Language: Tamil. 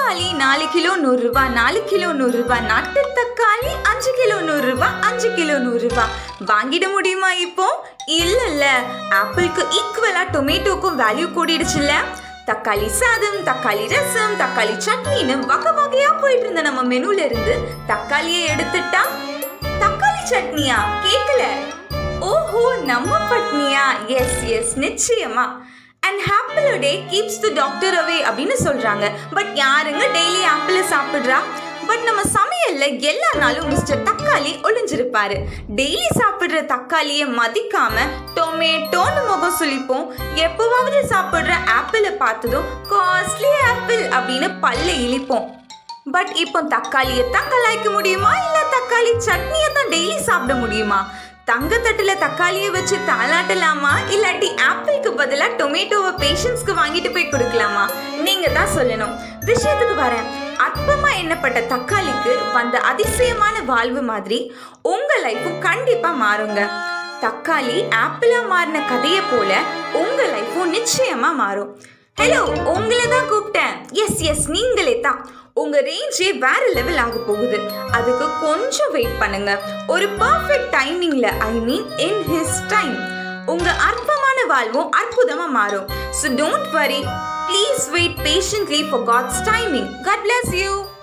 தக்காளி நாலு கிலோ நூறு ரூபாய் நாலு கிலோ நூறு ரூபாய் நாட்டு தக்காளி அஞ்சு கிலோ நூறு ரூபாய் அஞ்சு கிலோ நூறு ரூபாய் வாங்கிட முடியுமா இப்போ இல்ல இல்ல ஆப்பிளுக்கு ஈக்குவலா டொமேட்டோக்கும் வேல்யூ கூடிடுச்சுல்ல தக்காளி சாதம் தக்காளி ரசம் தக்காளி சட்னின்னு வகை வகையா போயிட்டு இருந்த நம்ம மெனுல இருந்து தக்காளியை எடுத்துட்டா தக்காளி சட்னியா கேக்கல ஓஹோ நம்ம பட்னியா எஸ் எஸ் நிச்சயமா and apple day keeps the doctor away அப்படின்னு சொல்றாங்க பட் யாருங்க டெய்லி ஆப்பிள சாப்பிடுறா பட் நம்ம சமையல்ல எல்லா நாளும் மிஸ்டர் தக்காளி ஒளிஞ்சிருப்பாரு டெய்லி சாப்பிடுற தக்காளியை மதிக்காம டொமேட்டோன்னு முகம் சுளிப்போம் எப்பவாவது சாப்பிடுற ஆப்பிளை பார்த்ததும் காஸ்ட்லி ஆப்பிள் அப்படின்னு பல்ல இழிப்போம் பட் இப்போ தக்காளியை தான் கலாய்க்க முடியுமா இல்ல தக்காளி சட்னியை தான் டெய்லி சாப்பிட முடியுமா தங்கத்தட்டுல தக்காளியை வச்சு தாளாட்டலாமா இல்லாட்டி ஆப்பிளுக்கு பதிலா டொமேட்டோவை பேஷண்ட்ஸ்க்கு வாங்கிட்டு போய் கொடுக்கலாமா நீங்க தான் சொல்லணும் விஷயத்துக்கு வரேன் அற்பமா எண்ணப்பட்ட தக்காளிக்கு வந்த அதிசயமான வாழ்வு மாதிரி உங்க லைஃப்பும் கண்டிப்பா மாறுங்க தக்காளி ஆப்பிளா மாறின கதையை போல உங்க லைஃப்பும் நிச்சயமா மாறும் ஹலோ உங்களை தான் கூப்பிட்டேன் எஸ் எஸ் நீங்களே தான் உங்க ரேஞ்சே வேற லெவல் ஆக போகுது அதுக்கு கொஞ்சம் வெயிட் பண்ணுங்க ஒரு பர்ஃபெக்ட் டைமிங்ல ஐ மீன் இன் ஹிஸ் டைம் உங்க அற்பமான வாழ்வும் அற்புதமா மாறும் so don't worry please wait patiently for God's timing God bless you